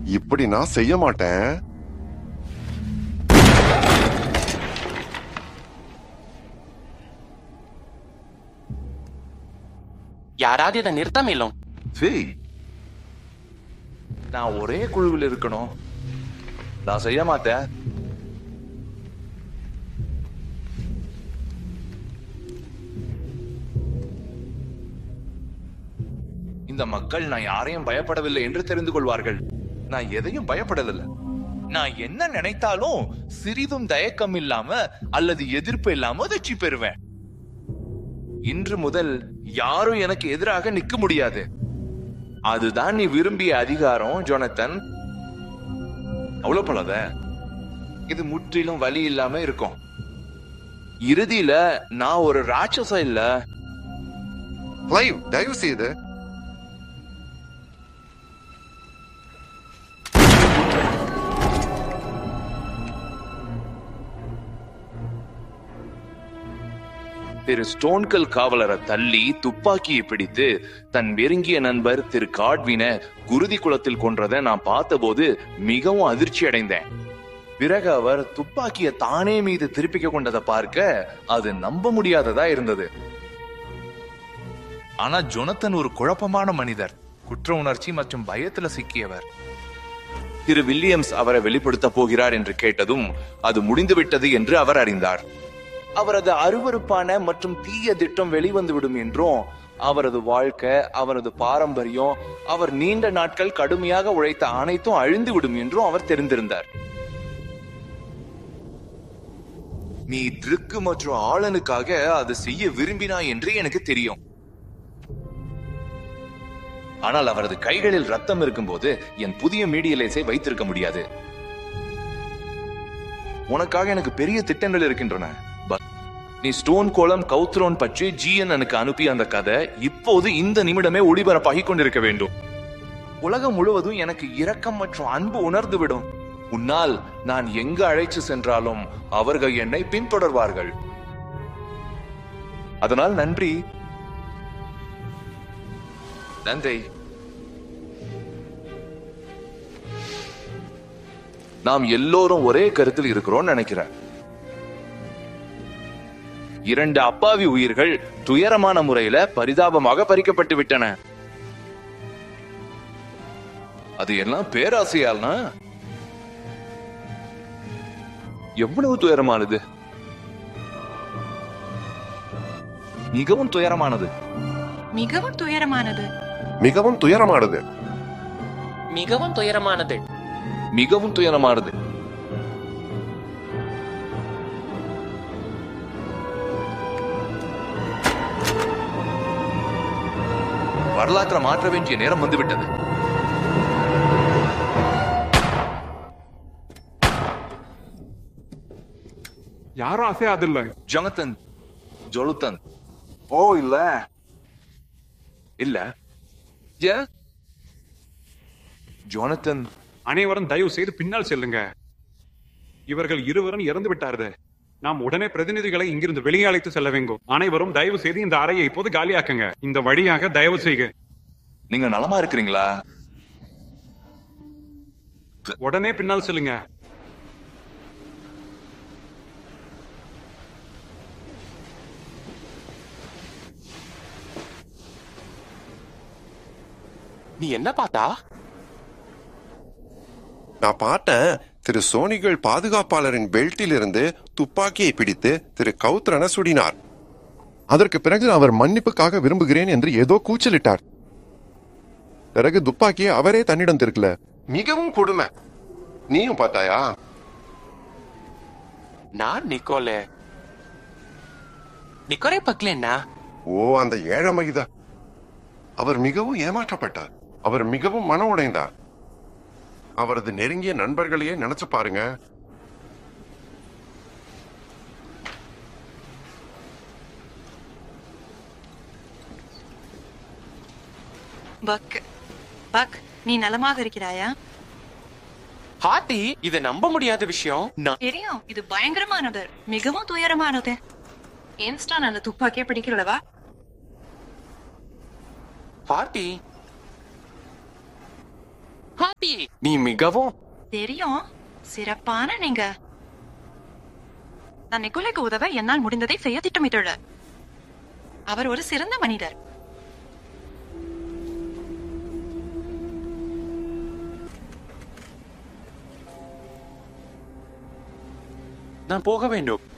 இப்படி நான் செய்ய மாட்டேன் யாராவது இதை நிறுத்த மேலும் சீ நான் ஒரே குழுவில் இருக்கணும் நான் செய்ய மாட்டேன் இந்த மக்கள் நான் யாரையும் பயப்படவில்லை என்று தெரிந்து கொள்வார்கள் நான் எதையும் பயப்படவில்லை நான் என்ன நினைத்தாலும் சிறிதும் தயக்கம் இல்லாம அல்லது எதிர்ப்பு இல்லாம வெற்றி பெறுவேன் இன்று முதல் யாரும் எனக்கு எதிராக நிக்க முடியாது அதுதான் நீ விரும்பிய அதிகாரம் ஜோனத்தன் அவ்வளவு போலத இது முற்றிலும் வலி இல்லாம இருக்கும் இறுதியில நான் ஒரு ராட்சசம் இல்ல கிளைவ் தயவு செய்து திரு ஸ்டோன்கல் காவலரை தள்ளி துப்பாக்கியை பிடித்து தன் நெருங்கிய நண்பர் திரு காட்வின குருதி குளத்தில் கொன்றதை நான் பார்த்தபோது மிகவும் அதிர்ச்சி அடைந்தேன் பிறகு அவர் துப்பாக்கியை தானே மீது திருப்பிக்க கொண்டதை பார்க்க அது நம்ப முடியாததா இருந்தது ஆனா ஜொனத்தன் ஒரு குழப்பமான மனிதர் குற்ற உணர்ச்சி மற்றும் பயத்துல சிக்கியவர் திரு வில்லியம்ஸ் அவரை வெளிப்படுத்த போகிறார் என்று கேட்டதும் அது முடிந்துவிட்டது என்று அவர் அறிந்தார் அவரது அருவருப்பான மற்றும் தீய திட்டம் வெளிவந்துவிடும் என்றும் அவரது வாழ்க்கை அவரது பாரம்பரியம் அவர் நீண்ட நாட்கள் கடுமையாக உழைத்த அனைத்தும் அழிந்துவிடும் என்றும் அவர் தெரிந்திருந்தார் நீ திருக்கு மற்றும் ஆளனுக்காக அதை செய்ய விரும்பினாய் என்று எனக்கு தெரியும் ஆனால் அவரது கைகளில் ரத்தம் இருக்கும்போது என் புதிய மீடியலேஸை வைத்திருக்க முடியாது உனக்காக எனக்கு பெரிய திட்டங்கள் இருக்கின்றன ப- நீ ஸ்டோன் கோலம் கௌத்ரோன் பற்றி ஜிஎன் எனக்கு அனுப்பிய அந்த கதை இப்போது இந்த நிமிடமே ஒளிபரப்பாகிக் கொண்டிருக்க வேண்டும் உலகம் முழுவதும் எனக்கு இரக்கம் மற்றும் அன்பு உணர்ந்து விடும் உன்னால் நான் எங்கு அழைத்து சென்றாலும் அவர்கள் என்னை பின்தொடர்வார்கள் அதனால் நன்றி நன்றி நாம் எல்லோரும் ஒரே கருத்தில் இருக்கிறோம் நினைக்கிறேன் இரண்டு அப்பாவி உயிர்கள் துயரமான முறையில பரிதாபமாக பறிக்கப்பட்டு விட்டன அது எல்லாம் பேராசையால்னா எவ்வளவு துயரமானது மிகவும் துயரமானது மிகவும் துயரமானது மிகவும் துயரமானது மிகவும் துயரமானது மிகவும் துயரமானது வரலாற்றை மாற்ற வேண்டிய நேரம் வந்துவிட்டது யாரும் அசையாதில்ல ஜொனத்தன் ஜொலுத்தன் ஓ இல்ல இல்ல ஏ ஜோனத்தன் அனைவரும் தயவு செய்து பின்னால் செல்லுங்க இவர்கள் இருவரும் இறந்து விட்டார்கள் நாம் உடனே பிரதிநிதிகளை இங்கிருந்து வெளியே அழைத்து செல்ல வேண்டும் அனைவரும் தயவு செய்து இந்த அறையை இப்போது காலியாக்குங்க இந்த வழியாக தயவு செய்க நீங்க நலமா இருக்கிறீங்களா உடனே பின்னால் செல்லுங்க நீ என்ன பார்த்தா நான் பார்த்தேன் திரு சோனிகள் பாதுகாப்பாளரின் பெல்ட்டில் இருந்து துப்பாக்கியை பிடித்து திரு கௌத்ரனை சுடினார் அதற்கு பிறகு அவர் மன்னிப்புக்காக விரும்புகிறேன் என்று ஏதோ கூச்சலிட்டார் பிறகு துப்பாக்கியை அவரே தன்னிடம் திருக்கல மிகவும் கொடுமை நீயும் பார்த்தாயா நான் நிக்கோலே நிக்கோலே பக்கலன்னா ஓ அந்த ஏழை மகிதா அவர் மிகவும் ஏமாற்றப்பட்டார் அவர் மிகவும் மன உடைந்தார் அவரது நெருங்கிய நண்பர்களையே நினைச்சு பாருங்க பக் பக் நீ நலமாக இருக்கிறாயா ஹாத்தி இது நம்ப முடியாத விஷயம் நான் தெரியும் இது பயங்கரமானது மிகவும் துயரமானது ஏன்ஸ்டா நல்ல துப்பாக்கியே பிடிக்கிறவா ஹாத்தி ஹாத்தி நீ மிகவும் தெரியும் சிறப்பான நீங்க நான் நிக்கோலைக்கு உதவ என்னால் முடிந்ததை செய்ய திட்டமிட்டுள்ளார் அவர் ஒரு சிறந்த மனிதர் நான் போக வேண்டும்